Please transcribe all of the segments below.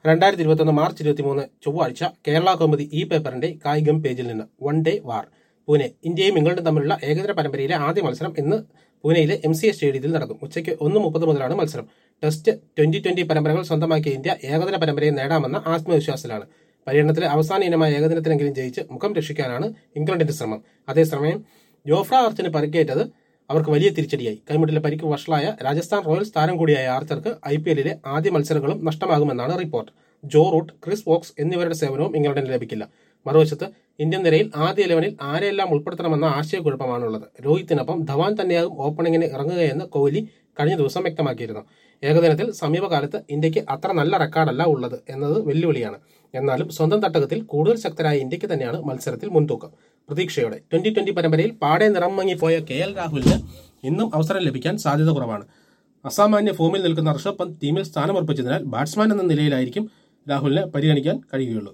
രണ്ടായിരത്തി ഇരുപത്തൊന്ന് മാർച്ച് ഇരുപത്തിമൂന്ന് ചൊവ്വാഴ്ച കേരള കൗമുദി ഈ പേപ്പറിന്റെ കായികം പേജിൽ നിന്ന് വൺ ഡേ വാർ പൂനെ ഇന്ത്യയും ഇംഗ്ലണ്ടും തമ്മിലുള്ള ഏകദിന പരമ്പരയിലെ ആദ്യ മത്സരം ഇന്ന് പൂനെയിലെ എം സി എസ് സ്റ്റേഡിയത്തിൽ നടക്കും ഉച്ചയ്ക്ക് ഒന്ന് മുപ്പത് മുതലാണ് മത്സരം ടെസ്റ്റ് ട്വന്റി ട്വന്റി പരമ്പരകൾ സ്വന്തമാക്കിയ ഇന്ത്യ ഏകദിന പരമ്പരയെ നേടാമെന്ന ആത്മവിശ്വാസത്തിലാണ് പര്യടനത്തിലെ അവസാന ഇനമായ ഏകദിനത്തിലെങ്കിലും ജയിച്ച് മുഖം രക്ഷിക്കാനാണ് ഇംഗ്ലണ്ടിന്റെ ശ്രമം അതേസമയം ജോഫ്ര ആർച്ചിന് പരിക്കേറ്റത് അവർക്ക് വലിയ തിരിച്ചടിയായി കൈമുട്ടിലെ പരിക്ക് വഷളായ രാജസ്ഥാൻ റോയൽസ് താരം കൂടിയായ ആർച്ചർക്ക് ഐ പി എല്ലിലെ ആദ്യ മത്സരങ്ങളും നഷ്ടമാകുമെന്നാണ് report Joe Root Chris Woakes എന്നിവരുടെ സേവനവും ഇംഗ്ലണ്ടിന് ലഭിക്കില്ല മറുവശത്ത് ഇന്ത്യൻ നിരയിൽ ആദ്യ ഇലവനിൽ ആരെയെല്ലാം ഉൾപ്പെടുത്തണമെന്ന ആശയക്കുഴപ്പമാണുള്ളത് രോഹിത്തിനൊപ്പം ധവാൻ തന്നെയാകും ഓപ്പണിങ്ങിന് ഇറങ്ങുകയെന്ന് കോഹ്ലി കഴിഞ്ഞ ദിവസം വ്യക്തമാക്കിയിരുന്നു ഏകദിനത്തിൽ സമീപകാലത്ത് ഇന്ത്യക്ക് അത്ര നല്ല റെക്കോർഡല്ല ഉള്ളത് എന്നത് വെല്ലുവിളിയാണ് എന്നാലും സ്വന്തം തട്ടകത്തിൽ കൂടുതൽ ശക്തരായ ഇന്ത്യക്ക് തന്നെയാണ് മത്സരത്തിൽ മുൻതൂക്കം പ്രതീക്ഷയോടെ ട്വന്റി ട്വന്റി പരമ്പരയിൽ പാടെ നിറം മങ്ങിപ്പോയ കെ എൽ രാഹുലിന് ഇന്നും അവസരം ലഭിക്കാൻ സാധ്യത കുറവാണ് അസാമാന്യ ഫോമിൽ നിൽക്കുന്ന ഋഷഭ് പന്ത് ടീമിൽ സ്ഥാനമുറപ്പിച്ചതിനാൽ ബാറ്റ്സ്മാൻ എന്ന നിലയിലായിരിക്കും രാഹുലിനെ പരിഗണിക്കാൻ കഴിയുകയുള്ളൂ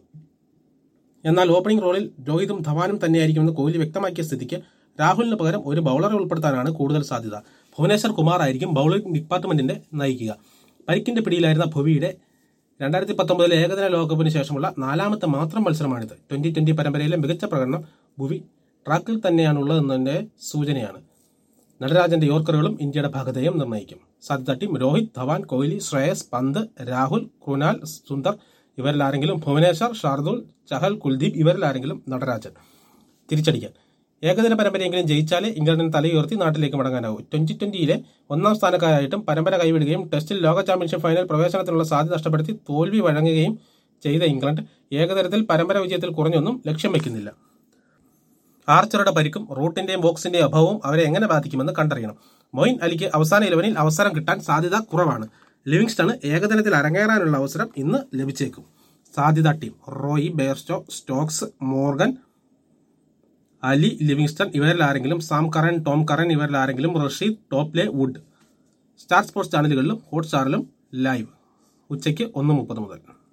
എന്നാൽ ഓപ്പണിംഗ് റോളിൽ രോഹിതും ധവാനും തന്നെയായിരിക്കുമെന്ന് കോഹ്ലി വ്യക്തമാക്കിയ സ്ഥിതിക്ക് രാഹുലിന് പകരം ഒരു ബൌളറെ ഉൾപ്പെടുത്താനാണ് കൂടുതൽ സാധ്യത ഭുവനേശ്വർ കുമാർ ആയിരിക്കും ബൌളിംഗ് ഡിപ്പാർട്ട്മെന്റിനെ നയിക്കുക പരിക്കിന്റെ പിടിയിലായിരുന്ന ഭുവിയുടെ രണ്ടായിരത്തി പത്തൊമ്പതിലെ ഏകദിന ലോകകപ്പിന് ശേഷമുള്ള നാലാമത്തെ മാത്രം മത്സരമാണിത് ട്വന്റി ട്വന്റി പരമ്പരയിലെ മികച്ച പ്രകടനം ഭുവി ട്രാക്കിൽ തന്നെയാണുള്ളതെന്നതിന്റെ സൂചനയാണ് നടരാജന്റെ യോർക്കറുകളും ഇന്ത്യയുടെ ഭാഗതയും നിർണ്ണയിക്കും സാധ്യത ടീം രോഹിത് ധവാൻ കോഹ്ലി ശ്രേയസ് പന്ത് രാഹുൽ കൃനാൽ സുന്ദർ ഇവരിലാരെങ്കിലും ഭുവനേശ്വർ ഷാർദുൽ ചഹൽ കുൽദീപ് ഇവരിലാരെങ്കിലും നടരാജൻ തിരിച്ചടിക്കാൻ ഏകദിന പരമ്പരയെങ്കിലും ജയിച്ചാലേ ഇംഗ്ലണ്ടിന് തലയുയർത്തി നാട്ടിലേക്ക് മടങ്ങാനാവൂ ട്വന്റി ട്വന്റിയിലെ ഒന്നാം സ്ഥാനക്കാരായിട്ടും പരമ്പര കൈവിടുകയും ടെസ്റ്റിൽ ലോക ചാമ്പ്യൻഷിപ്പ് ഫൈനൽ പ്രവേശനത്തിനുള്ള സാധ്യത നഷ്ടപ്പെടുത്തി തോൽവി വഴങ്ങുകയും ചെയ്ത ഇംഗ്ലണ്ട് ഏകദിനത്തിൽ പരമ്പര വിജയത്തിൽ കുറഞ്ഞൊന്നും ലക്ഷ്യം വെക്കുന്നില്ല ആർച്ചറുടെ പരിക്കും റൂട്ടിന്റെയും ബോക്സിന്റെയും അഭാവവും അവരെ എങ്ങനെ ബാധിക്കുമെന്ന് കണ്ടറിയണം മൊയിൻ അലിക്ക് അവസാന ഇലവനിൽ അവസരം കിട്ടാൻ സാധ്യത കുറവാണ് ലിവിങ്സ്റ്റണ് ഏകദിനത്തിൽ അരങ്ങേറാനുള്ള അവസരം ഇന്ന് ലഭിച്ചേക്കും സാധ്യത team Roy Bairstow Stokes Morgan Ali Livingstone ഇവരിൽ ആരെങ്കിലും സാം കറൻ ടോം കറൻ ഇവരിൽ ആരെങ്കിലും Rashid Topley Wood Star Sports ചാനലുകളിലും ഹോട്ട്സ്റ്റാറിലും ലൈവ് ഉച്ചയ്ക്ക് ഒന്ന് മുപ്പത് മുതൽ